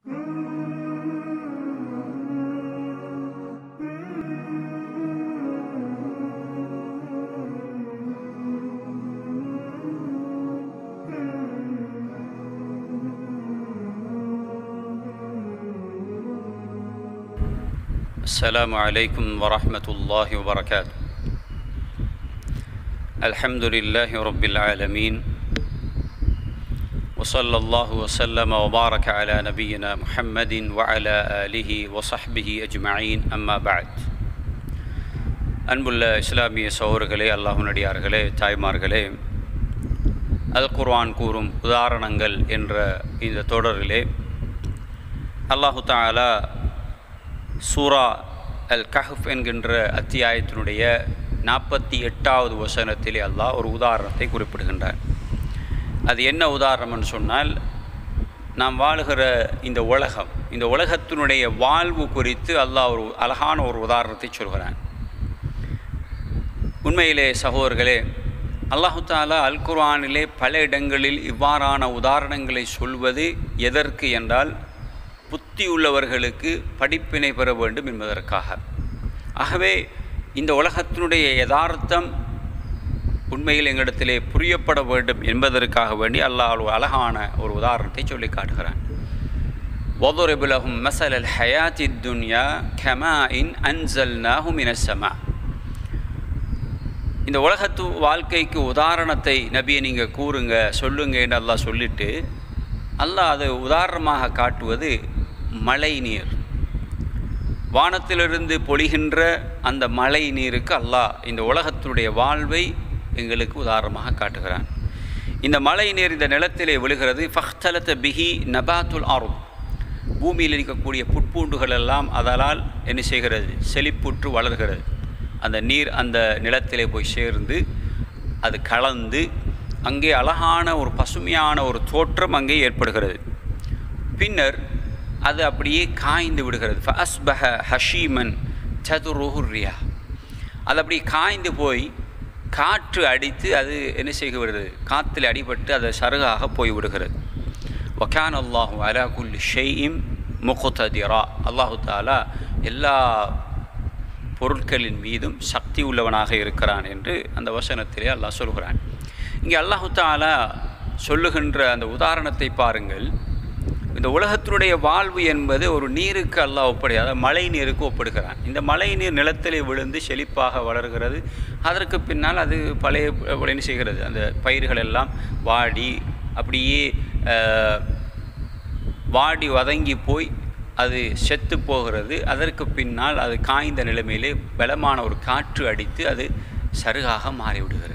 السلام عليكم ورحمة الله وبركاته الحمد لله رب العالمين وصلى الله وسلم وبارك على نبينا محمد وعلى آله وصحبه أجمعين أما بعد அன்புள்ள இஸ்லாமிய சகோதரர்களே அல்லாஹுனடியார்களே தாய்மார்களே அல் குர்ஆன் கூறும் உதாரணங்கள் என்ற இந்த தொடரிலே அல்லாஹு தாலா சூரா அல் கஹஃப் என்கின்ற அத்தியாயத்தினுடைய நாற்பத்தி எட்டாவது வசனத்திலே அல்லாஹ் ஒரு உதாரணத்தை குறிப்பிடுகின்றார் அது என்ன உதாரணம்னு சொன்னால் நாம் வாழுகிற இந்த உலகம் இந்த உலகத்தினுடைய வாழ்வு குறித்து அல்லாஹ் ஒரு அழகான ஒரு உதாரணத்தை சொல்கிறான் உண்மையிலே சகோதரர்களே அல்லாஹு தாலா அல் குர்ஆனிலே பல இடங்களில் இவ்வாறான உதாரணங்களை சொல்வது எதற்கு என்றால் புத்தி உள்ளவர்களுக்கு படிப்பினை பெற வேண்டும் என்பதற்காக ஆகவே இந்த உலகத்தினுடைய யதார்த்தம் உண்மையில் எங்களிடத்திலே புரியப்பட வேண்டும் என்பதற்காக வேண்டி அல்லாஹ் ஒரு அழகான ஒரு உதாரணத்தை சொல்லி காட்டுகிறான் وضرب لهم مثل الحياة الدنيا كماء أنزلناه من السماء இந்த உலகத்து வாழ்க்கைக்கு உதாரணத்தை நபியை நீங்கள் கூறுங்க சொல்லுங்க என்று அல்லாஹ் சொல்லிட்டு அல்லாஹ் அதை உதாரணமாக காட்டுவது மழை நீர் வானத்திலிருந்து பொழிகின்ற அந்த மழை நீருக்கு அல்லாஹ் இந்த உலகத்தினுடைய வாழ்வை எங்களுக்கு உதாரணமாக காட்டுகிறான் இந்த மழை நீர் இந்த நிலத்திலே விழுகிறது ஃபஹ்தலத்த பிஹி நபாத்துல் ஆரும் பூமியில் இருக்கக்கூடிய புட்பூண்டுகள் எல்லாம் அதனால் என்ன செய்கிறது செழிப்புற்று வளர்கிறது அந்த நீர் அந்த நிலத்திலே போய் சேர்ந்து அது கலந்து அங்கே அழகான ஒரு பசுமையான ஒரு தோற்றம் அங்கே ஏற்படுகிறது பின்னர் அது அப்படியே காய்ந்து விடுகிறது ஃபஸ்பஹ ஹஷீமன் சதுருஹுரியா அது அப்படியே காய்ந்து போய் காற்று அடித்து அது என்ன செய்கிறது காற்றில் அடிபட்டு அது சருகாக போய் விடுகிறது ஒகான் அல்லாஹு அலா குல்லி ஷெய்இம் முகுத்ததிரா அல்லாஹு தாலா எல்லா பொருட்களின் மீதும் சக்தி உள்ளவனாக இருக்கிறான் என்று அந்த வசனத்திலே அல்லாஹ் சொல்கிறான் இங்கே அல்லாஹு தாலா சொல்லுகின்ற அந்த உதாரணத்தை பாருங்கள் இந்த உலகத்தினுடைய வாழ்வு என்பது ஒரு நீருக்கு அல்லாஹ் ஒப்படை அதாவது மழை நீருக்கு ஒப்பிடுகிறான் இந்த மழை நீர் நிலத்திலே விழுந்து செழிப்பாக வளர்கிறது அதற்கு பின்னால் அது பழைய என்ன செய்கிறது அந்த பயிர்கள் எல்லாம் வாடி அப்படியே வாடி வதங்கி போய் அது செத்து போகிறது அதற்கு பின்னால் அது காய்ந்த நிலைமையிலே பலமான ஒரு காற்று அடித்து அது சருகாக மாறிவிடுகிறது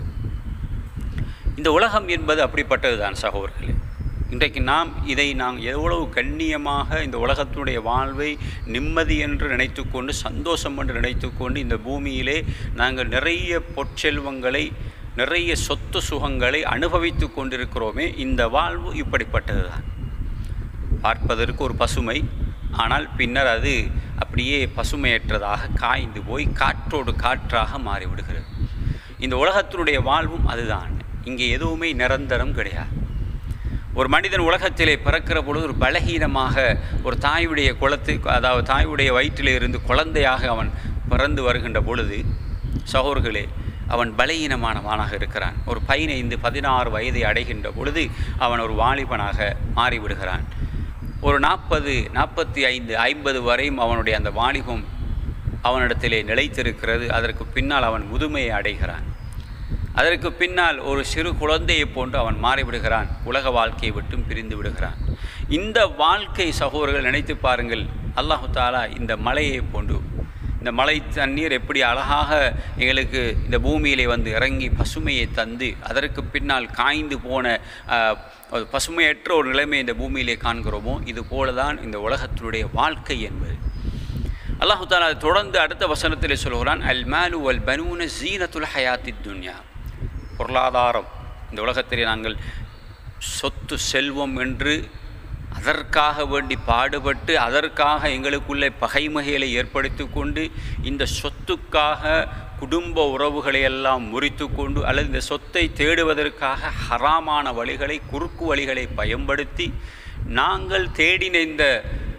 இந்த உலகம் என்பது அப்படிப்பட்டது தான் சகோதரர்களே இன்றைக்கு நாம் இதை நாம் எவ்வளவு கண்ணியமாக இந்த உலகத்தினுடைய வாழ்வை நிம்மதி என்று நினைத்து கொண்டு சந்தோஷம் என்று நினைத்து கொண்டு இந்த பூமியிலே நாங்கள் நிறைய பொற்செல்வங்களை நிறைய சொத்து சுகங்களை அனுபவித்து கொண்டிருக்கிறோமே இந்த வாழ்வு இப்படிப்பட்டது தான் பார்ப்பதற்கு ஒரு பசுமை ஆனால் பின்னர் அது அப்படியே பசுமையற்றதாக காய்ந்து போய் காற்றோடு காற்றாக மாறிவிடுகிறது இந்த உலகத்தினுடைய வாழ்வும் அதுதான் இங்கே எதுவுமே நிரந்தரம் கிடையாது ஒரு மனிதன் உலகத்திலே பிறக்கிற பொழுது ஒரு பலகீனமாக ஒரு தாயுடைய குளத்து அதாவது தாயுடைய வயிற்றிலே இருந்து குழந்தையாக அவன் பிறந்து வருகின்ற பொழுது சகோர்களே அவன் பலகீனமானவனாக இருக்கிறான் ஒரு பதினைந்து பதினாறு வயதை அடைகின்ற பொழுது அவன் ஒரு வாலிபனாக மாறிவிடுகிறான் ஒரு நாற்பது நாற்பத்தி ஐந்து ஐம்பது வரையும் அவனுடைய அந்த வாலிபம் அவனிடத்திலே நிலைத்திருக்கிறது அதற்கு பின்னால் அவன் முதுமையை அடைகிறான் அதற்கு பின்னால் ஒரு சிறு குழந்தையை போன்று அவன் மாறிவிடுகிறான் உலக வாழ்க்கையை விட்டும் பிரிந்து விடுகிறான் இந்த வாழ்க்கை சகோதரர்கள் நினைத்து பாருங்கள் அல்லாஹு தாலா இந்த மலையை போன்று இந்த மலை தண்ணீர் எப்படி அழகாக எங்களுக்கு இந்த பூமியிலே வந்து இறங்கி பசுமையை தந்து அதற்கு பின்னால் காய்ந்து போன பசுமையற்ற ஒரு நிலைமை இந்த பூமியிலே காண்கிறோமோ இது போல தான் இந்த உலகத்தினுடைய வாழ்க்கை என்பது அல்லாஹு தாலா தொடர்ந்து அடுத்த வசனத்தில் சொல்கிறான் அல் மேலு அல் பனூன ஜீனத்துல் ஹயாத்தி துன்யா பொருளாதாரம் இந்த உலகத்திலே நாங்கள் சொத்து செல்வம் என்று அதற்காக வேண்டி பாடுபட்டு அதற்காக எங்களுக்குள்ளே பகைமகைகளை ஏற்படுத்தி கொண்டு இந்த சொத்துக்காக குடும்ப உறவுகளை எல்லாம் முறித்து கொண்டு அல்லது இந்த சொத்தை தேடுவதற்காக ஹராமான வழிகளை குறுக்கு வழிகளை பயன்படுத்தி நாங்கள் தேடின இந்த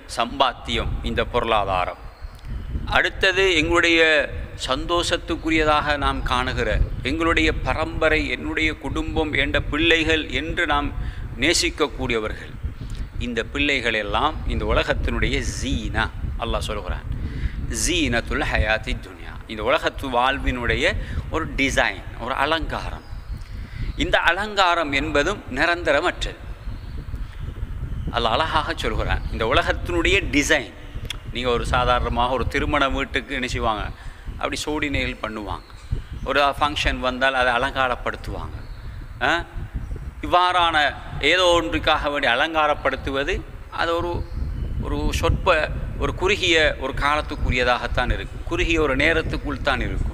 சம்பாத்தியம் இந்த பொருளாதாரம் அடுத்தது எங்களுடைய சந்தோஷத்துக்குரியதாக நாம் காணுகிற எங்களுடைய பரம்பரை என்னுடைய குடும்பம் என்ற பிள்ளைகள் என்று நாம் நேசிக்கக்கூடியவர்கள் இந்த பிள்ளைகள் எல்லாம் இந்த உலகத்தினுடைய ஜீனா அல்லாஹ் சொல்கிறான் ஜீனத்துல் ஹயாத்தி துனியா இந்த உலகத்து வாழ்வினுடைய ஒரு டிசைன் ஒரு அலங்காரம் இந்த அலங்காரம் என்பதும் நிரந்தரமற்றது அல்ல அழகாக சொல்கிறான் இந்த உலகத்தினுடைய டிசைன் நீங்கள் ஒரு சாதாரணமாக ஒரு திருமண வீட்டுக்கு என்ன செய்வாங்க அப்படி சோடி நெயில் பண்ணுவாங்க ஒரு ஃபங்க்ஷன் வந்தால் அதை அலங்காரப்படுத்துவாங்க ஆ? இவ்வாறான ஏதோ ஒன்றுக்காக வேண்டி அலங்காரப்படுத்துவது அது ஒரு ஒரு சொற்ப ஒரு குறுகிய ஒரு காலத்துக்குரியதாகத்தான் இருக்கும் குறுகிய ஒரு நேரத்துக்குள் தான் இருக்கும்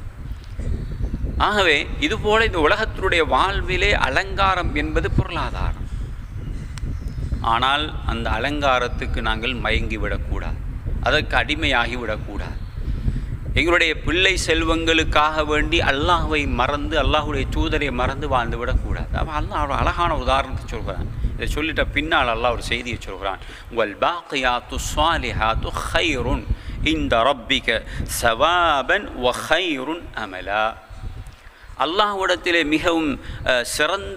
ஆகவே இதுபோல இந்த உலகத்தினுடைய வாழ்விலே அலங்காரம் என்பது பொருளாதாரம் ஆனால் அந்த அலங்காரத்துக்கு நாங்கள் மயங்கி விடக்கூடாது அதற்கு அடிமையாகி விடக்கூடாது எங்களுடைய பிள்ளை செல்வங்களுக்காக வேண்டி அல்லாஹ்வை மறந்து அல்லாஹுடைய தூதரை மறந்து வாழ்ந்து விடக்கூடாது அப்போ அல்லாஹ் ஒரு அழகான உதாரணத்தை சொல்கிறான் இதை சொல்லிட்ட பின்னால் அல்லாஹ் ஒரு செய்தியை சொல்கிறான் உங்கள் பாக்கியாத்து ஸ்வாலிஹாத்து ஹைருன் இந்த ரப்பிக சவாபன் வ ஹைருன் அமலா அல்லாஹ்விடத்திலே மிகவும் அஹ், சிறந்த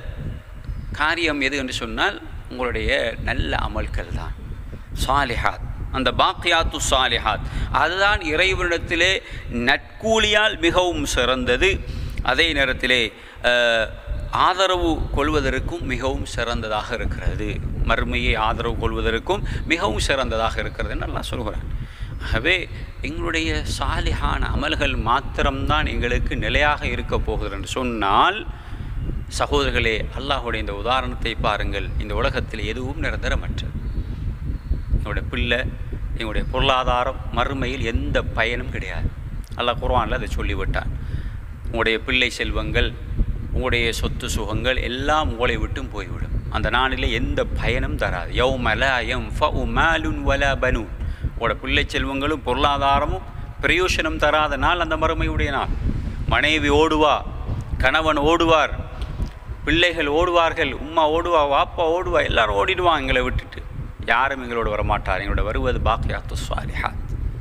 காரியம் எது என்று சொன்னால் உங்களுடைய நல்ல அமல்கள் தான் சாலிஹாத் அந்த பாக்கியாத்து சாலிஹாத் அதுதான் இறைவனிடத்திலே நட்கூலியால் மிகவும் சிறந்தது அதே நேரத்திலே அஹ், ஆதரவு கொள்வதற்கும் மிகவும் சிறந்ததாக இருக்கிறது மறுமையை ஆதரவு கொள்வதற்கும் மிகவும் சிறந்ததாக இருக்கிறது நல்லா சொல்கிறான் ஆகவே எங்களுடைய சாலிஹான அமல்கள் மாத்திரம்தான் எங்களுக்கு நிலையாக இருக்க போகிறது என்று சொன்னால் சகோதரர்களே அல்லாஹுடைய இந்த உதாரணத்தை பாருங்கள் இந்த உலகத்தில் எதுவும் நிரந்தரமற்றது எங்களுடைய பிள்ளை எங்களுடைய பொருளாதாரம் மறுமையில் எந்த பயனும் கிடையாது அல்லாஹ் குர்ஆனில் அதை சொல்லிவிட்டான் உங்களுடைய பிள்ளை செல்வங்கள் உங்களுடைய சொத்து சுகங்கள் எல்லாம் உங்களை விட்டும் போய்விடும் அந்த நாளிலே எந்த பயனும் தராது யௌமல எம் மாலுன் வல பனூன் உங்களோட பிள்ளை செல்வங்களும் பொருளாதாரமும் பிரயோசனம் தராத நாள் அந்த மறுமையுடைய நாள் மனைவி ஓடுவா கணவன் ஓடுவார் பிள்ளைகள் ஓடுவார்கள் உம்மா ஓடுவா வாப்பா ஓடுவா எல்லாரும் ஓடிடுவான் எங்களை விட்டுட்டு யாரும் எங்களோட வரமாட்டார் எங்களோட வருவது பாக்கியாத்து சுவாலிஹாத்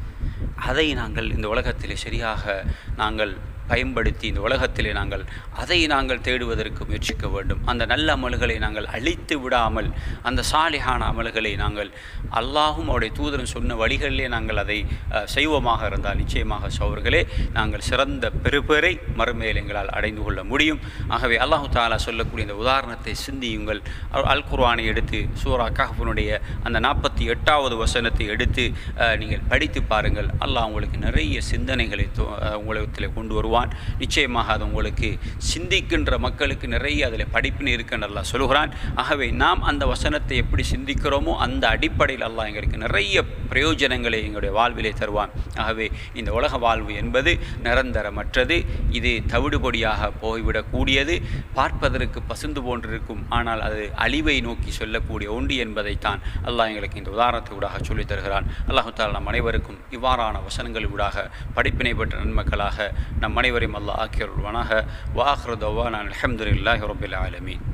அதை நாங்கள் இந்த உலகத்திலே சரியாக நாங்கள் பயன்படுத்தி இந்த உலகத்திலே நாங்கள் அதை நாங்கள் தேடுவதற்கு முயற்சிக்க வேண்டும் அந்த நல்ல அமல்களை நாங்கள் அழித்து விடாமல் அந்த சாலிகான அமல்களை நாங்கள் அல்லாஹும் அவருடைய தூதரும் சொன்ன வழிகளிலே நாங்கள் அதை அஹ், செய்வோமாக இருந்தால் நிச்சயமாக சோர்களே நாங்கள் சிறந்த பெருபெரை மறுமையில் எங்களால் அடைந்து கொள்ள முடியும் ஆகவே அல்லாஹு தாலா சொல்லக்கூடிய இந்த உதாரணத்தை சிந்தியுங்கள் அல்- அல் குர்ஆனை எடுத்து சூரா கஹ்ஃபுனுடைய அந்த நாற்பத்தி எட்டாவது வசனத்தை எடுத்து அஹ், நீங்கள் படித்து பாருங்கள் அல்லாஹ் உங்களுக்கு நிறைய சிந்தனைகளை தோ- அஹ், உலகத்தில் கொண்டு வருவான் நிச்சயமாக அது உங்களுக்கு சிந்திக்கின்ற மக்களுக்கு நிறைய அதில் படிப்பினை இருக்குன்னு அல்லாஹ் சொல்கிறான் ஆகவே நாம் அந்த வசனத்தை எப்படி சிந்திக்கிறோமோ அந்த அடிப்படையில் அல்லாஹ் எங்களுக்கு நிறைய பிரயோஜனங்களை எங்களுடைய வாழ்விலே தருவான் ஆகவே இந்த உலக வாழ்வு என்பது நிரந்தரமற்றது இது தவிடுபொடியாக போய்விடக்கூடியது பார்ப்பதற்கு பசுந்து போன்றிருக்கும் ஆனால் அது அழிவை நோக்கி சொல்லக்கூடிய ஒன்று என்பதைத்தான் அல்லாஹ் எங்களுக்கு இந்த உதாரணத்தூடாக சொல்லித் தருகிறான் அல்லாஹு தாலா நம் அனைவருக்கும் இவ்வாறான வசனங்கள் ஊடாக படிப்பினை பெற்ற நன்மக்களாக நம் அனைவரையும் அல்லாஹ் ஆக்கியருள்வானாக வாஹ்ரு தவான் அலமதுல்லாஹி ரபில் ஆலமீன்